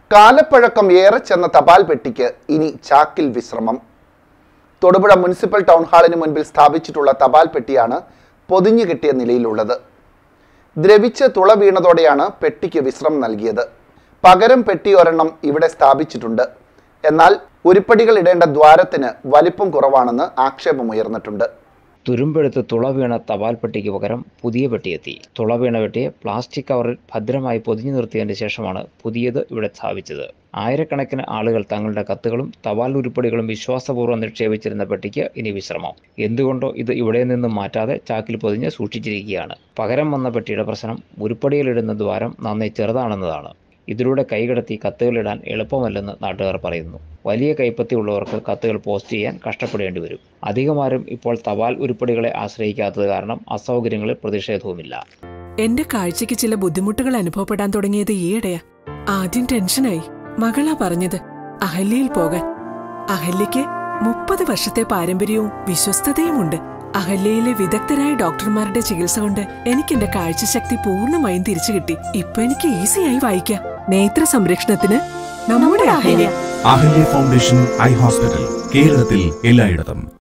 കാലപ്പഴക്കം ഏറെ ചെന്ന തപാൽ പെട്ടിക്ക് ഇനി ചാക്കിൽ വിശ്രമം തൊടുപുഴ മുനിസിപ്പൽ ടൗൺ ഹാളിന് മുൻപിൽ സ്ഥാപിച്ചിട്ടുള്ള തപാൽ പെട്ടിയാണ് പൊതിഞ്ഞു കിട്ടിയ നിലയിലുള്ളത് ദ്രവിച്ച് തുള വീണതോടെയാണ് പെട്ടിക്ക് വിശ്രമം നൽകിയത് പകരം പെട്ടി ഒരെണ്ണം ഇവിടെ സ്ഥാപിച്ചിട്ടുണ്ട് എന്നാൽ ഉരുപ്പടികൾ ഇടേണ്ട ദ്വാരത്തിന് വലിപ്പം കുറവാണെന്ന് ആക്ഷേപമുയർന്നിട്ടുണ്ട് തുരുമ്പെടുത്ത് തുള വീണ തപാൽ പെട്ടിക്ക് പകരം പുതിയ പെട്ടിയെത്തി തുള വീണ പെട്ടിയെ പ്ലാസ്റ്റിക് കവറിൽ ഭദ്രമായി പൊതിഞ്ഞു നിർത്തിയതിന് ശേഷമാണ് പുതിയത് ഇവിടെ സ്ഥാപിച്ചത് ആയിരക്കണക്കിന് ആളുകൾ തങ്ങളുടെ കത്തുകളും തപാൽ ഉരുപ്പടികളും വിശ്വാസപൂർവ്വം നിക്ഷേപിച്ചിരുന്ന പെട്ടിക്ക് ഇനി വിശ്രമം എന്തുകൊണ്ടോ ഇത് ഇവിടെ നിന്നും മാറ്റാതെ ചാക്കിൽ പൊതിഞ്ഞ് സൂക്ഷിച്ചിരിക്കുകയാണ് പകരം വന്ന പെട്ടിയുടെ പ്രശ്നം ഉരുപ്പടിയിലിടുന്ന ദ്വാരം നന്നേ ചെറുതാണെന്നതാണ് ഇതിലൂടെ കൈകടത്തി കത്തുകളിടാൻ എളുപ്പമല്ലെന്ന് നാട്ടുകാർ പറയുന്നു വലിയ കൈപ്പത്തി ഉള്ളവർക്ക് കത്തുകൾ പോസ്റ്റ് ചെയ്യാൻ കഷ്ടപ്പെടേണ്ടി വരും അധികമാരും ഇപ്പോൾ തപാൽ ഉരുപ്പടികളെ ആശ്രയിക്കാത്തത് കാരണം അസൗകര്യങ്ങളിൽ പ്രതിഷേധവുമില്ല എന്റെ കാഴ്ചയ്ക്ക് ചില ബുദ്ധിമുട്ടുകൾ അനുഭവപ്പെടാൻ തുടങ്ങിയത് ഈയിടെയാ ആദ്യം ടെൻഷനായി മകളാ പറഞ്ഞത് അഹല്യയിൽ പോകാൻ അഹല്യയ്ക്ക് മുപ്പത് വർഷത്തെ പാരമ്പര്യവും വിശ്വസ്തതയുമുണ്ട് അഹല്യയിലെ വിദഗ്ധരായ ഡോക്ടർമാരുടെ ചികിത്സ കൊണ്ട് എനിക്ക് എന്റെ കാഴ്ചശക്തി പൂർണ്ണമായും തിരിച്ചു കിട്ടി ഇപ്പൊ എനിക്ക് ഈസിയായി വായിക്കാം നേത്ര സംരക്ഷണത്തിന് നമ്മുടെ Ahalya Ahalya foundation eye hospital കേരളത്തിൽ എല്ലായിടത്തും